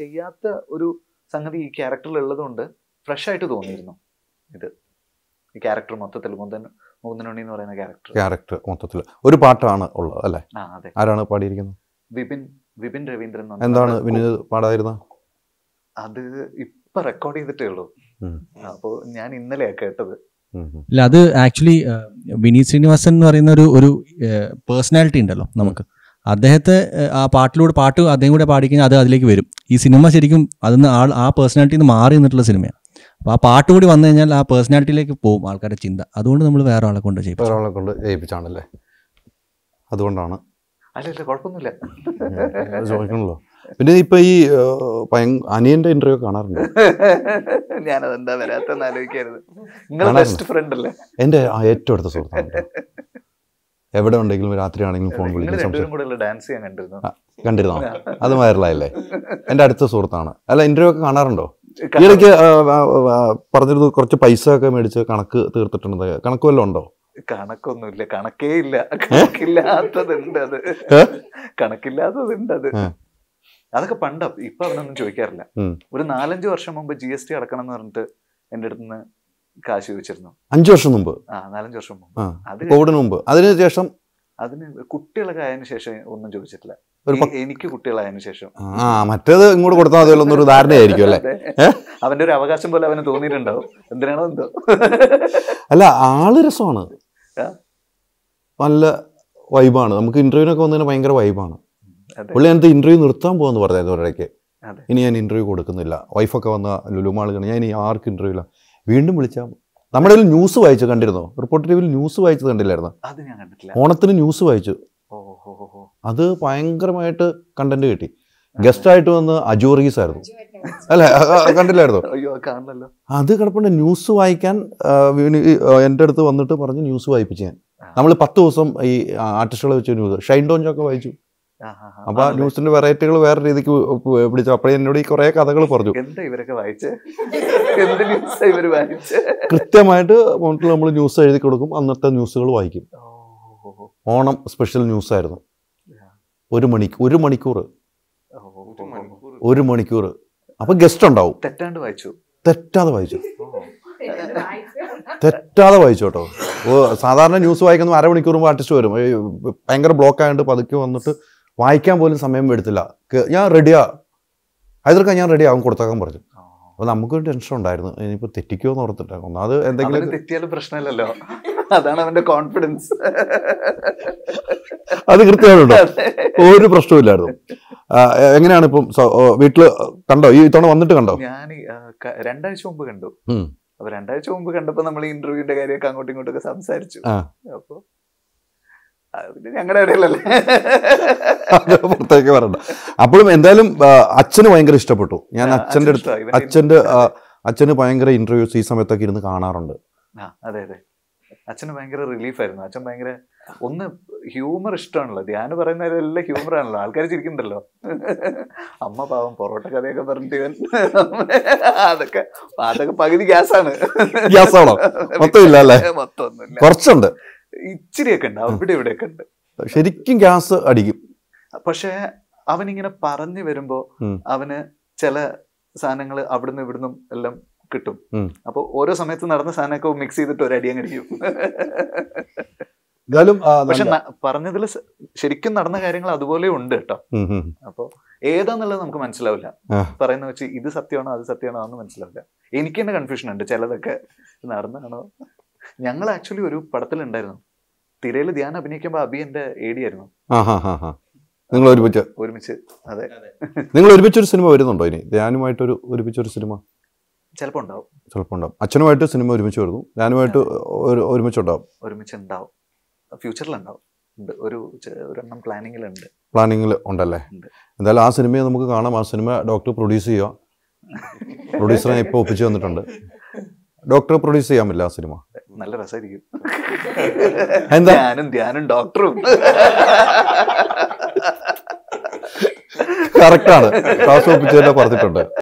ചെയ്യാത്ത ഒരു സംഗതി ഈ ക്യാരക്ടറിൽ ഉള്ളതുകൊണ്ട് ഫ്രഷ് ആയിട്ട് തോന്നിയിരുന്നു ഇത് ഈ ക്യാരക്ടർ മൊത്തത്തിൽ മുന്തൻ മുകുന്ദനുണ്ണി എന്ന് പറയുന്ന ക്യാരക്ടർ ക്യാരക്ടർ മൊത്തത്തിൽ ഒരു പാട്ടാണ് ഉള്ളത് അല്ലേ ആ അതെ ആരാണ് പാടിയിരിക്കുന്നത് വിപിൻ വിപിൻ രവീന്ദ്രൻ എന്ന് പറഞ്ഞ എന്താണ് നമ്മുടെ വിനീത് പാടായിരുന്ന അത് ഇപ്പൊ റെക്കോർഡ് ചെയ്തിട്ടേ ഉള്ളൂ ഉം. അപ്പോ ഞാൻ ഇന്നലെയാ കേട്ടത് ഇല്ല അത് ആക്ച്വലി വിനീത് ശ്രീനിവാസൻ എന്ന് പറയുന്ന ഒരു ഒരു പേഴ്സണാലിറ്റി ഉണ്ടല്ലോ നമുക്ക് അദ്ദേഹത്തെ ഏഹ്, ആ പാട്ടിലൂടെ പാട്ട് അദ്ദേഹം കൂടെ പാടിക്കഴിഞ്ഞാൽ അത് അതിലേക്ക് വരും ഈ സിനിമ ശരിക്കും അതിന്ന് ആൾ ആ പേഴ്സണാലിറ്റിയിൽ നിന്ന് മാറി നിന്നിട്ടുള്ള സിനിമയാണ് അപ്പോൾ ആ പാട്ട് കൂടി വന്നു കഴിഞ്ഞാൽ ആ പേഴ്സണാലിറ്റിയിലേക്ക് പോകും ആൾക്കാരുടെ ചിന്ത അതുകൊണ്ട് നമ്മൾ വേറെ ആളെ കൊണ്ട് ചെയ്യും ഒരാളെ കൊണ്ട് ജയിപ്പിച്ചാണല്ലേ അതുകൊണ്ടാണ് അല്ല ഇല്ല കുഴപ്പമൊന്നുമില്ല അത് ചോദിക്കണല്ലോ പിന്നെ ഇപ്പൊ ഈ ഏഹ്, ഭയങ്ക- അനിയന്റെ ഇന്റർവ്യൂ കാണാറുണ്ട് ഞാനതെന്താ വരാത്തെന്ന് ആലോചിക്കായിരുന്നു നിങ്ങൾ കാണാറുണ്ട്. ബെസ്റ്റ് ഫ്രണ്ട് അല്ലേ എന്റെ ആ ഏറ്റവും അടുത്ത സുഹൃത്താണ് കേട്ടോ. എവിടെ ഉണ്ടെങ്കിലും രാത്രി ആണെങ്കിലും ഫോൺ നിങ്ങൾ വിളിക്കും രണ്ടുപേരും സംശയം കൂടെ ഡാൻസ് ചെയ്യാൻ കണ്ടിരുന്നു കണ്ടിരുന്നോ അത് വൈറലായല്ലേ എന്റെ അടുത്ത സുഹൃത്താണ് അല്ല ഇന്റർവ്യൂ ഒക്കെ കാണാറുണ്ടോ ഈ ഇടയ്ക്ക് ആ, ആ, ആ, പറഞ്ഞിരുന്നു കുറച്ച് പൈസ ഒക്കെ മേടിച്ച് കണക്ക് തീർത്തിട്ടുണ്ട് കണക്ക് വല്ലതും ഉണ്ടോ കണക്കൊന്നുമില്ല കണക്കേ ഇല്ല കണക്കില്ലാത്തതുണ്ട് അത് ഏ? കണക്കില്ലാത്തതുണ്ട് അത് ഏ. അതൊക്കെ പണ്ടാ ഇപ്പൊ അവനൊന്നും ചോദിക്കാറില്ല ഉം. ഒരു നാലഞ്ച് വർഷം മുമ്പ് ജി എസ് ടി അടക്കണം എന്ന് പറഞ്ഞിട്ട് എന്റെ അടുത്ത് നിന്ന് കാശ് ചോദിച്ചിരുന്നു അഞ്ചു വർഷം മുമ്പ് ആ നാലഞ്ച് വർഷം മുമ്പ് ആ അത് കോവിഡിന് മുമ്പ് അതിനുശേഷം അതിന് കുട്ടികളൊക്കെ ആയതിനു ശേഷം ഒന്നും ചോദിച്ചിട്ടില്ല ഒരു ഈ- എനിക്ക് കുട്ടികളായതിനു ശേഷം ആ മറ്റേത് ഇങ്ങോട്ട് കൊടുത്താൽ മതിയല്ലോ എന്നൊരു ധാരണയായിരിക്കും അല്ലേ അതെ. ഏ? അവന്റെ ഒരു അവകാശം പോലെ അവന് തോന്നിയിട്ടുണ്ടാവും എന്തിനാണോ എന്തോ അല്ല ആള് രസമാണ് ആ. നല്ല വൈബാണ് നമുക്ക് ഇന്റർവ്യൂവിനൊക്കെ വന്നതിന് ഭയങ്കര വൈബാണ് അതെ. പുള്ളി എനിക്ക് ഇന്റർവ്യൂ നിർത്താൻ പോകുമെന്ന് പറഞ്ഞായിരുന്നു ഒരിടയ്ക്ക് അതെ. ഇനി ഞാൻ ഇന്റർവ്യൂ കൊടുക്കുന്നില്ല വൈഫൊക്കെ വന്ന ലുലുമാൾ കണ്ട് ഞാൻ ഇനി ആർക്ക് ഇന്റർവ്യൂ ഇല്ല വീണ്ടും വിളിച്ചാൽ നമ്മുടെ കയ്യിൽ ന്യൂസ് വായിച്ചു കണ്ടിരുന്നോ റിപ്പോർട്ടർ ടിവിയിൽ ന്യൂസ് വായിച്ചത് കണ്ടില്ലായിരുന്നു അത് ഞാൻ കണ്ടിട്ടില്ല ഓണത്തിന് ന്യൂസ് വായിച്ചു ഓ ഹോ ഹോ ഹോ അത് ഭയങ്കരമായിട്ട് കണ്ടന്റ് കിട്ടി ഗസ്റ്റ് ആയിട്ട് വന്ന് അജോറീസ് ആയിരുന്നു അല്ലെ കണ്ടില്ലായിരുന്നോ അയ്യോ അത് കാണണല്ലോ അത് കിടപ്പുണ്ട് ന്യൂസ് വായിക്കാൻ ആ, വിനി- ഈ, ആ, എൻ്റെ അടുത്ത് വന്നിട്ട് പറഞ്ഞ് ന്യൂസ് വായിപ്പിച്ച് ഞാൻ നമ്മൾ പത്ത് ദിവസം ഈ ആർട്ടിസ്റ്റുകളെ വെച്ച് ന്യൂസ് ഷൈൻ ടോഞ്ചൊക്കെ വായിച്ചു ആ, ആ, ആ. അപ്പൊ ആ ആണല്ലേ? ന്യൂസിന്റെ വെറൈറ്റികൾ വേറെ രീതിക്ക് പിടിച്ചു അപ്പോഴേ എന്നോട് ഈ കുറെ കഥകൾ പറഞ്ഞു എന്താ ഇവരൊക്കെ വായിച്ചേ എന്ത് ന്യൂസാ ഇവര് വായിച്ചേ കൃത്യമായിട്ട് മോണിറ്റിൽ നമ്മൾ ന്യൂസ് എഴുതി കൊടുക്കും അന്നത്തെ ന്യൂസുകൾ വായിക്കും ഓ, ഹോ, ഹോ, ഓണം സ്പെഷ്യൽ ന്യൂസ് ആയിരുന്നു ആ. ഒരു മണിക്ക് ഒരു മണിക്കൂർ ഓ, ഹോ, ഹോ, ഹോ. ഒരു മണിക്കൂർ അപ്പൊ ഗസ്റ്റ് ഉണ്ടാവും തെറ്റാണ്ട് വായിച്ചു തെറ്റാതെ വായിച്ചു ഓ, തെറ്റാതെ വായിച്ചു കേട്ടോ ഓ സാധാരണ ന്യൂസ് വായിക്കുന്ന അരമണിക്കൂർ മുമ്പ് ആർട്ടിസ്റ്റ് വരും ഈ ഭയങ്കര ബ്ലോക്ക് ആയതുകൊണ്ട് പതുക്കെ വന്നിട്ട് വായിക്കാൻ പോലും സമയം എടുത്തില്ല കേ- ഞാൻ റെഡിയാ ഹൈദർക്കാൻ ഞാൻ റെഡി ആവും കൊടുത്തേക്കാൻ പറഞ്ഞു ഓ. അപ്പോൾ നമുക്കൊരു ടെൻഷൻ ഉണ്ടായിരുന്നു ഇനിയിപ്പോൾ തെറ്റിക്കുമോ എന്ന് ഓർത്തിട്ട് ഒന്നാമത് അവന് എന്തെങ്കിലും തെറ്റിയാലും പ്രശ്നമില്ലല്ലോ അതാണ് അവന്റെ കോൺഫിഡൻസ് അത് കൃത്യമായിട്ടുണ്ടോ ഒരു പ്രശ്നമില്ലായിരുന്നു ആ, എങ്ങനെയാണ് ഇപ്പം സ- ഓ, വീട്ടില് കണ്ടോ ഈ തവണ വന്നിട്ട് കണ്ടോ ഞാൻ രണ്ടാഴ്ച മുമ്പ് കണ്ടു ഉം. അപ്പൊ രണ്ടാഴ്ച മുമ്പ് കണ്ടപ്പോ നമ്മൾ ഇന്റർവ്യൂവിന്റെ കാര്യമൊക്കെ അങ്ങോട്ടും ഇങ്ങോട്ടൊക്കെ സംസാരിച്ചു ആ. അപ്പൊ അത് പിന്നെ ഞങ്ങളുടെ ഇടയിലല്ലേ അത് പുറത്തേക്ക് പറയണ്ട അപ്പോഴും എന്തായാലും ആ, അച്ഛന് ഭയങ്കര ഇഷ്ടപ്പെട്ടു ഞാൻ ആ, അച്ഛൻ്റെ അടുത്ത് ഇഷ്ടമായി. ഇവന്റെ അച്ഛൻ്റെ ആ, അച്ഛന് ഭയങ്കര ഇന്റർവ്യൂസ് ഈ സമയത്തൊക്കെ ഇരുന്ന് കാണാറുണ്ട് ആ അതെ അതെ അച്ഛന് ഭയങ്കര റിലീഫ് ആയിരുന്നു അച്ഛൻ ഭയങ്കര ഒന്ന് ഹ്യൂമർ ഇഷ്ടമാണല്ലോ ധ്യാനം പറയുന്നതിലെല്ലാം ഹ്യൂമർ ആണല്ലോ ആൾക്കാർ ചിരിക്കുന്നുണ്ടല്ലോ അമ്മ പാവം പൊറോട്ട കഥയൊക്കെ പറഞ്ഞിട്ട് ഇവൻ അതൊക്കെ അതൊക്കെ പകുതി ഗ്യാസാണ് ഗ്യാസാണോ മൊത്തം ഇല്ല അല്ലേ മൊത്തം ഒന്നുമില്ല കുറച്ചുണ്ട് ഇച്ചിരിയൊക്കെ ഉണ്ട് അവിടെ ഇവിടെയൊക്കെ ഉണ്ട് ശരിക്കും ഗ്യാസ് അടിക്കും പക്ഷെ അവനിങ്ങനെ പറഞ്ഞു വരുമ്പോ ഉം. അവന് ചില സാധനങ്ങൾ അവിടുന്ന് ഇവിടുന്നും എല്ലാം കിട്ടും ഉം. അപ്പൊ ഓരോ സമയത്ത് നടന്ന സാധനമൊക്കെ മിക്സ് ചെയ്തിട്ട് ഒരു അടി അങ്ങ് അടിക്കും എന്തായാലും ആ, പക്ഷെ നല്ല- പറഞ്ഞതിൽ ശരിക്കും നടന്ന കാര്യങ്ങൾ അതുപോലെ ഉണ്ട് കേട്ടോ ഉം, ഉം. അപ്പൊ ഏതാന്നുള്ളത് നമുക്ക് മനസ്സിലാവില്ല ആ. പറയുന്ന വെച്ച് ഇത് സത്യമാണോ അത് സത്യമാണോ എന്ന് മനസ്സിലാവില്ല എനിക്ക് തന്നെ കൺഫ്യൂഷൻ ഉണ്ട് ചിലതൊക്കെ നടന്നാണോ ഞങ്ങൾ ആക്ച്വലി ഒരു പടത്തിലുണ്ടായിരുന്നു തിരയിൽ ധ്യാനം അഭിനയിക്കുമ്പോൾ അബി എന്റെ എ ഡി ആയിരുന്നു ആ ഹാ ഹാ ഹാ നിങ്ങൾ ഒരുമിച്ച് ഒരുമിച്ച് അതെ നിങ്ങൾ ഒരുമിച്ചൊരു സിനിമ വരുന്നുണ്ടോ ഇനി ധ്യാനുമായിട്ടൊരു ഒരുമിച്ചൊരു സിനിമ ചിലപ്പോ ഉണ്ടാവും ചിലപ്പോൾ ഉണ്ടാവും അച്ഛനുമായിട്ട് സിനിമ ഒരുമിച്ച് വരുന്നു ധ്യാനുമായിട്ട് ഒരു ഒരുമിച്ചുണ്ടാവും ഒരുമിച്ച് ഉണ്ടാവും ഫ്യൂച്ചറിൽ ഉണ്ടാവും ഉണ്ട് ഒരു ചെ- ഒരെണ്ണം പ്ലാനിങ്ങിലുണ്ട് പ്ലാനിങ്ങിൽ ഉണ്ടല്ലേ ഉണ്ട്. എന്തായാലും ആ സിനിമയെ നമുക്ക് കാണാം ആ സിനിമ ഡോക്ടർ പ്രൊഡ്യൂസ് ചെയ്യുക പ്രൊഡ്യൂസറെ ഇപ്പോൾ ഒപ്പിച്ച് വന്നിട്ടുണ്ട് ഡോക്ടർ പ്രൊഡ്യൂസ് ചെയ്യാൻ പറ്റില്ല ആ സിനിമ നല്ല രസമായിരിക്കും എന്താ? ഞാനും ധ്യാനും ഡോക്ടറും കറക്റ്റാണ് ക്ലാസ് ഒപ്പിച്ച് തന്നെ പറഞ്ഞിട്ടുണ്ട്